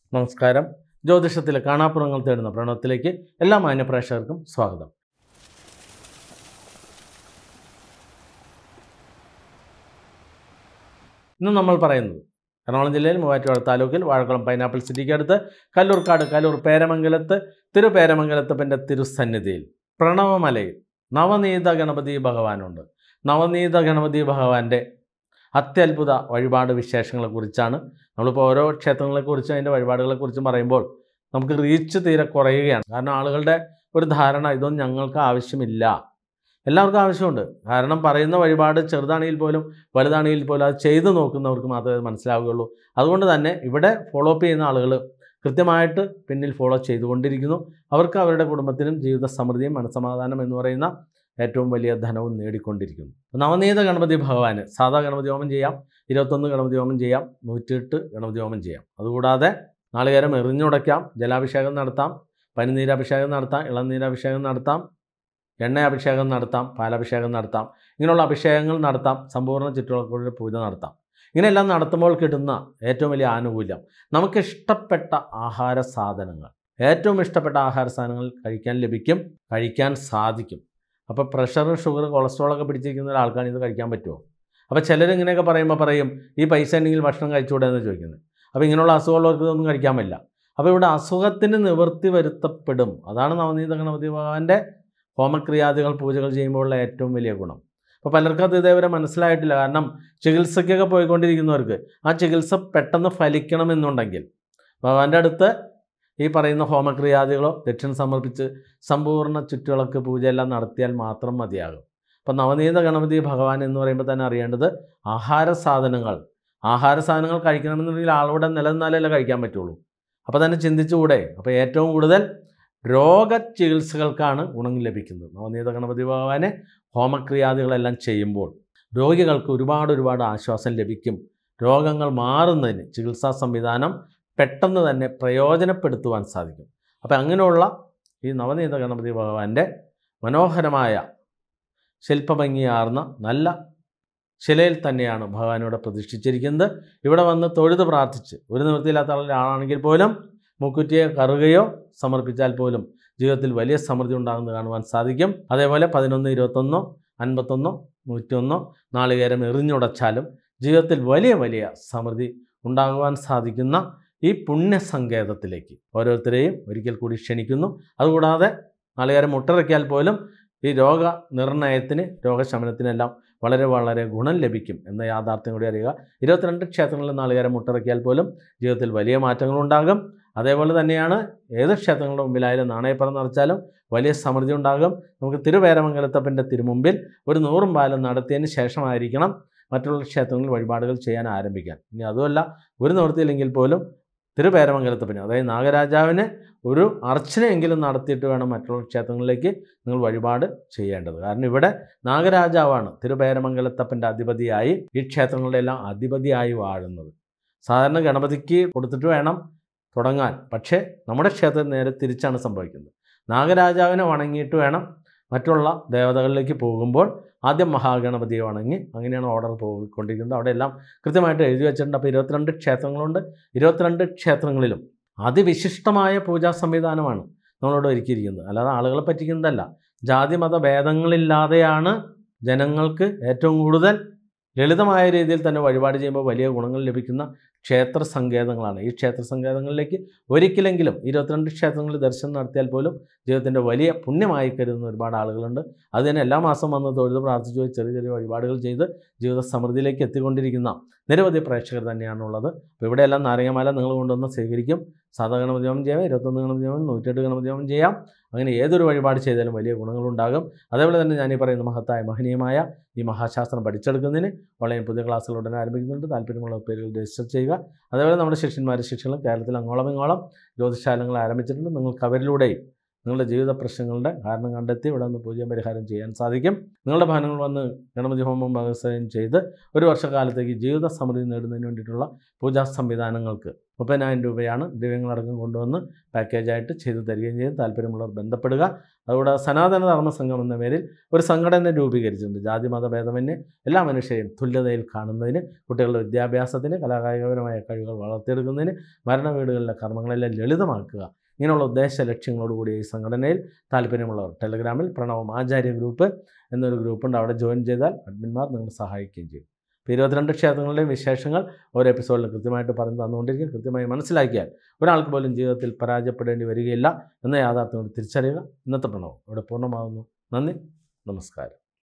നമസ്കാരം ജ്യോതിഷത്തിലെ കാണാപ്പുറങ്ങൾ തേടുന്ന പ്രണവത്തിലേക്ക് എല്ലാ മാന്യപ്രേക്ഷകർക്കും സ്വാഗതം ഇന്ന് നമ്മൾ പറയുന്നത് എറണാകുളം ജില്ലയിൽ മൂവാറ്റുപുഴ താലൂക്കിൽ വാഴക്കുളം പൈനാപ്പിൾ സിറ്റിക്ക് അടുത്ത് കല്ലൂർക്കാട് കല്ലൂർ പേരമംഗലത്ത് തിരുപേരമംഗലത്തപ്പൻ്റെ തിരുസന്നിധിയിൽ പ്രണവമലയിൽ നവനീത ഗണപതി ഭഗവാനുണ്ട് നവനീത ഗണപതി ഭഗവാന്റെ അത്യത്ഭുത വഴിപാട് വിശേഷങ്ങളെക്കുറിച്ചാണ് നമ്മളിപ്പോൾ ഓരോ ക്ഷേത്രങ്ങളെക്കുറിച്ചും അതിൻ്റെ വഴിപാടുകളെക്കുറിച്ചും പറയുമ്പോൾ നമുക്ക് റീച്ച് തീരെ കുറയുകയാണ് കാരണം ആളുകളുടെ ഒരു ധാരണ ഇതൊന്നും ഞങ്ങൾക്ക് ആവശ്യമില്ല എല്ലാവർക്കും ആവശ്യമുണ്ട് കാരണം പറയുന്ന വഴിപാട് ചെറുതാണെങ്കിൽ പോലും വലുതാണെങ്കിൽ പോലും അത് ചെയ്തു നോക്കുന്നവർക്ക് മാത്രമേ അത് മനസ്സിലാവുകയുള്ളൂ അതുകൊണ്ട് തന്നെ ഇവിടെ ഫോളോ അപ്പ് ചെയ്യുന്ന ആളുകൾ കൃത്യമായിട്ട് പിന്നിൽ ഫോളോ ചെയ്തുകൊണ്ടിരിക്കുന്നു അവർക്ക് അവരുടെ കുടുംബത്തിനും ജീവിത സമൃദ്ധിയും മനസ്സമാധാനം എന്ന് പറയുന്ന ഏറ്റവും വലിയ ധനവും നേടിക്കൊണ്ടിരിക്കുന്നു നവനീത ഗണപതി ഭഗവാന് സാധാ ഗണപതി ഹോമം ചെയ്യാം ഇരുപത്തൊന്ന് ഗണപതി ഹോമം ചെയ്യാം നൂറ്റിയെട്ട് ഗണപതി ഹോമം ചെയ്യാം അതുകൂടാതെ നാളികേരം എറിഞ്ഞുടയ്ക്കാം ജലാഭിഷേകം നടത്താം പനിനീരാഭിഷേകം നടത്താം ഇളനീരാഭിഷേകം നടത്താം എണ്ണയാഭിഷേകം നടത്താം പാലഭിഷേകം നടത്താം ഇങ്ങനെയുള്ള അഭിഷേകങ്ങൾ നടത്താം സമ്പൂർണ്ണ ചുറ്റുവിളക്കുകളുടെ പൂജ നടത്താം ഇങ്ങനെയെല്ലാം നടത്തുമ്പോൾ കിട്ടുന്ന ഏറ്റവും വലിയ ആനുകൂല്യം നമുക്ക് ഇഷ്ടപ്പെട്ട ആഹാര സാധനങ്ങൾ ഏറ്റവും ഇഷ്ടപ്പെട്ട ആഹാര സാധനങ്ങൾ കഴിക്കാൻ ലഭിക്കും കഴിക്കാൻ സാധിക്കും അപ്പോൾ പ്രഷർ ഷുഗർ കൊളസ്ട്രോളൊക്കെ പിടിച്ചിരിക്കുന്ന ഒരാൾക്കാണ് ഇത് കഴിക്കാൻ പറ്റുമോ അപ്പോൾ ചിലർ ഇങ്ങനെയൊക്കെ പറയുമ്പോൾ പറയും ഈ പൈസ ഉണ്ടെങ്കിൽ ഭക്ഷണം കഴിച്ചുകൂടെ എന്ന് ചോദിക്കുന്നത് അപ്പോൾ ഇങ്ങനെയുള്ള അസുഖമുള്ളവർക്ക് ഇതൊന്നും കഴിക്കാൻ പറ്റില്ല അപ്പോൾ ഇവിടെ അസുഖത്തിന് നിവൃത്തി വരുത്തപ്പെടും അതാണ് നവനീത ഗണപതി ഭഗവാന്റെ ഹോമക്രിയാദികൾ പൂജകൾ ചെയ്യുമ്പോഴുള്ള ഏറ്റവും വലിയ ഗുണം അപ്പോൾ പലർക്കും അത് ഇതേവരെ മനസ്സിലായിട്ടില്ല കാരണം ചികിത്സയ്ക്കൊക്കെ പോയിക്കൊണ്ടിരിക്കുന്നവർക്ക് ആ ചികിത്സ പെട്ടെന്ന് ഫലിക്കണമെന്നുണ്ടെങ്കിൽ ഭഗവാന്റെ അടുത്ത് ഈ പറയുന്ന ഹോമക്രിയാദികളോ ദക്ഷിണ സമർപ്പിച്ച് സമ്പൂർണ്ണ ചുറ്റുവിളക്ക് പൂജയെല്ലാം നടത്തിയാൽ മാത്രം മതിയാകും അപ്പം നവനീത ഗണപതി ഭഗവാൻ എന്ന് പറയുമ്പോൾ തന്നെ അറിയേണ്ടത് ആഹാര സാധനങ്ങൾ ആഹാര സാധനങ്ങൾ കഴിക്കണമെന്നുണ്ടെങ്കിൽ ആളുടെ നിലനിന്നാലല്ലേ കഴിക്കാൻ പറ്റുള്ളൂ അപ്പോൾ തന്നെ ചിന്തിച്ചുകൂടെ അപ്പോൾ ഏറ്റവും കൂടുതൽ രോഗ ചികിത്സകൾക്കാണ് ഗുണം ലഭിക്കുന്നത് നവനീത ഗണപതി ഭഗവാനെ ഹോമക്രിയാദികളെല്ലാം ചെയ്യുമ്പോൾ രോഗികൾക്ക് ഒരുപാട് ഒരുപാട് ആശ്വാസം ലഭിക്കും രോഗങ്ങൾ മാറുന്നതിന് ചികിത്സാ സംവിധാനം പെട്ടെന്ന് തന്നെ പ്രയോജനപ്പെടുത്തുവാൻ സാധിക്കും അപ്പോൾ അങ്ങനെയുള്ള ഈ നവനീത ഗണപതി ഭഗവാന്റെ മനോഹരമായ ശില്പഭംഗിയാർന്ന നല്ല ശിലയിൽ തന്നെയാണ് ഭഗവാനോടെ പ്രതിഷ്ഠിച്ചിരിക്കുന്നത് ഇവിടെ വന്ന് തൊഴുത് പ്രാർത്ഥിച്ച് ഒരു നിവൃത്തിയില്ലാത്ത ആളാണെങ്കിൽ പോലും മുക്കുറ്റിയെ കറുകയോ സമർപ്പിച്ചാൽ പോലും ജീവിതത്തിൽ വലിയ സമൃദ്ധി ഉണ്ടാകുന്നത് കാണുവാൻ സാധിക്കും അതേപോലെ പതിനൊന്ന് ഇരുപത്തൊന്നോ അൻപത്തൊന്നോ നൂറ്റൊന്നോ നാളികേരം എറിഞ്ഞുടച്ചാലും ജീവിതത്തിൽ വലിയ വലിയ സമൃദ്ധി ഉണ്ടാകുവാൻ സാധിക്കുന്ന ഈ പുണ്യസങ്കേതത്തിലേക്ക് ഓരോരുത്തരെയും ഒരിക്കൽ കൂടി ക്ഷണിക്കുന്നു അതുകൂടാതെ നാളികേരം മുട്ടിറക്കിയാൽ പോലും ഈ രോഗ നിർണയത്തിന് രോഗശമനത്തിനെല്ലാം വളരെ വളരെ ഗുണം ലഭിക്കും എന്ന യാഥാർത്ഥ്യം കൂടി അറിയുക ഇരുപത്തിരണ്ട് ക്ഷേത്രങ്ങളിൽ നാളികേരം മുട്ടിറക്കിയാൽ പോലും ജീവിതത്തിൽ വലിയ മാറ്റങ്ങളുണ്ടാകും അതേപോലെ തന്നെയാണ് ഏത് ക്ഷേത്രങ്ങളുടെ മുമ്പിലായാലും നാണയപ്പുറം നിറച്ചാലും വലിയ സമൃദ്ധി ഉണ്ടാകും നമുക്ക് തിരുവേരമംഗലത്തപ്പൻ്റെ തിരുമുമ്പിൽ ഒരു നൂറും പാലം നടത്തിയതിന് ശേഷമായിരിക്കണം മറ്റുള്ള ക്ഷേത്രങ്ങളിൽ വഴിപാടുകൾ ചെയ്യാൻ ആരംഭിക്കാൻ ഇനി അതുമല്ല ഒരു നിവൃത്തിയില്ലെങ്കിൽ പോലും തിരുപേരമംഗലത്തപ്പന് അതായത് നാഗരാജാവിന് ഒരു അർച്ചനയെങ്കിലും നടത്തിയിട്ട് വേണം മറ്റുള്ള ക്ഷേത്രങ്ങളിലേക്ക് നിങ്ങൾ വഴിപാട് ചെയ്യേണ്ടത് കാരണം ഇവിടെ നാഗരാജാവാണ് തിരുപേരമംഗലത്തപ്പൻ്റെ അധിപതിയായി ഈ ക്ഷേത്രങ്ങളുടെ എല്ലാം അധിപതിയായി വാഴുന്നത് സാധാരണ ഗണപതിക്ക് കൊടുത്തിട്ട് വേണം തുടങ്ങാൻ പക്ഷേ നമ്മുടെ ക്ഷേത്രത്തിൽ നേരെ തിരിച്ചാണ് സംഭവിക്കുന്നത് നാഗരാജാവിനെ വണങ്ങിയിട്ട് വേണം മറ്റുള്ള ദേവതകളിലേക്ക് പോകുമ്പോൾ ആദ്യം മഹാഗണപതിയെ വണങ്ങി അങ്ങനെയാണ് ഓർഡർ പോയിക്കൊണ്ടിരിക്കുന്നത് അവിടെ എല്ലാം കൃത്യമായിട്ട് എഴുതി വെച്ചിട്ടുണ്ട് അപ്പോൾ ഇരുപത്തിരണ്ട് ക്ഷേത്രങ്ങളുണ്ട് ഇരുപത്തിരണ്ട് ക്ഷേത്രങ്ങളിലും അതിവിശിഷ്ടമായ പൂജാ സംവിധാനമാണ് നമ്മളോട് ഒരുക്കിയിരിക്കുന്നത് അല്ലാതെ ആളുകളെ പറ്റിക്കുന്നതല്ല ജാതി മത ഭേദങ്ങളില്ലാതെയാണ് ജനങ്ങൾക്ക് ഏറ്റവും കൂടുതൽ ലളിതമായ രീതിയിൽ തന്നെ വഴിപാട് ചെയ്യുമ്പോൾ വലിയ ഗുണങ്ങൾ ലഭിക്കുന്ന ക്ഷേത്ര സങ്കേതങ്ങളാണ് ഈ ക്ഷേത്ര സങ്കേതങ്ങളിലേക്ക് ഒരിക്കലെങ്കിലും ഇരുപത്തിരണ്ട് ക്ഷേത്രങ്ങളിൽ ദർശനം നടത്തിയാൽ പോലും ജീവിതത്തിൻ്റെ വലിയ പുണ്യമായി കരുതുന്ന ഒരുപാട് ആളുകളുണ്ട് അത് തന്നെ എല്ലാ മാസം വന്ന് തൊഴുത് പ്രാർത്ഥിച്ചു പോയി ചെറിയ ചെറിയ വഴിപാടുകൾ ചെയ്ത് ജീവിത സമൃദ്ധിയിലേക്ക് എത്തിക്കൊണ്ടിരിക്കുന്ന നിരവധി പ്രേക്ഷകർ തന്നെയാണുള്ളത് അപ്പോൾ ഇവിടെയെല്ലാം നാരങ്ങമാല നിങ്ങൾ കൊണ്ടുവന്ന് സ്വീകരിക്കും സാധാ ഗണപതി ഹോമം ചെയ്യാം ഇരുപത്തൊന്ന് ഗണപതി ഹോമം നൂറ്റെട്ട് ഗണപതി ഹോമം ചെയ്യാം അങ്ങനെ ഏതൊരു വഴിപാട് ചെയ്താലും വലിയ ഗുണങ്ങളുണ്ടാകും അതേപോലെ തന്നെ ഞാൻ ഈ പറയുന്ന മഹത്തായ മഹനീയമായ ഈ മഹാശാസ്ത്രം പഠിച്ചെടുക്കുന്നതിന് ഓൺലൈൻ പുതിയ ക്ലാസ്സുകൾ ഉടനെ ആരംഭിക്കുന്നുണ്ട് താല്പര്യമുള്ള പേരുകൾ രജിസ്റ്റർ ചെയ്യുക അതേപോലെ നമ്മുടെ ശിഷ്യന്മാരും ശിക്ഷകളും കേരളത്തിൽ അങ്ങോളം ഇങ്ങോളം ജ്യോതിശാലങ്ങൾ ആരംഭിച്ചിട്ടുണ്ട് നിങ്ങൾക്ക് അവരിലൂടെയും നിങ്ങളുടെ ജീവിത പ്രശ്നങ്ങളുടെ കാരണം കണ്ടെത്തി ഇവിടെ നിന്ന് പൂജ പരിഹാരം ചെയ്യാൻ സാധിക്കും നിങ്ങളുടെ ഭവനങ്ങൾ വന്ന് ഗണപതി ഹോമം വ്യവസായം ചെയ്ത് ഒരു വർഷക്കാലത്തേക്ക് ജീവിത സമൃദ്ധി നേടുന്നതിന് വേണ്ടിയിട്ടുള്ള പൂജാ സംവിധാനങ്ങൾക്ക് മുപ്പതിനായിരം രൂപയാണ് ദിവ്യങ്ങളടക്കം കൊണ്ടുവന്ന് പാക്കേജായിട്ട് ചെയ്തു തരികയും ചെയ്യും താല്പര്യമുള്ളവർ ബന്ധപ്പെടുക അതുകൂടെ സനാതന ധർമ്മ സംഘം എന്ന പേരിൽ ഒരു സംഘടന രൂപീകരിച്ചിട്ടുണ്ട് ജാതി മത ഭേദമന്യേ എല്ലാ മനുഷ്യരെയും തുല്യതയിൽ കാണുന്നതിന് കുട്ടികളുടെ വിദ്യാഭ്യാസത്തിന് കലാകായികപരമായ കഴിവുകൾ വളർത്തിയെടുക്കുന്നതിന് മരണ വീടുകളിലെ കർമ്മങ്ങളെല്ലാം ലളിതമാക്കുക ഇങ്ങനെയുള്ള ഉദ്ദേശ ലക്ഷ്യങ്ങളോടുകൂടി ഈ സംഘടനയിൽ താല്പര്യമുള്ളവർ ടെലഗ്രാമിൽ പ്രണവം ആചാര്യ ഗ്രൂപ്പ് എന്നൊരു ഗ്രൂപ്പുണ്ട് അവിടെ ജോയിൻ ചെയ്താൽ അഡ്മിന്മാർ നിങ്ങളെ സഹായിക്കുകയും ചെയ്യും ഇപ്പോൾ ഇരുപത്തിരണ്ട് ക്ഷേത്രങ്ങളുടെയും വിശേഷങ്ങൾ ഓരോ എപ്പിസോഡിൽ കൃത്യമായിട്ട് പറഞ്ഞു തന്നുകൊണ്ടിരിക്കും കൃത്യമായി മനസ്സിലാക്കിയാൽ ഒരാൾക്ക് പോലും ജീവിതത്തിൽ പരാജയപ്പെടേണ്ടി വരികയില്ല എന്ന യാഥാർത്ഥ്യം കൂടി തിരിച്ചറിയുക ഇന്നത്തെ പ്രണവം ഇവിടെ പൂർണ്ണമാകുന്നു നന്ദി നമസ്കാരം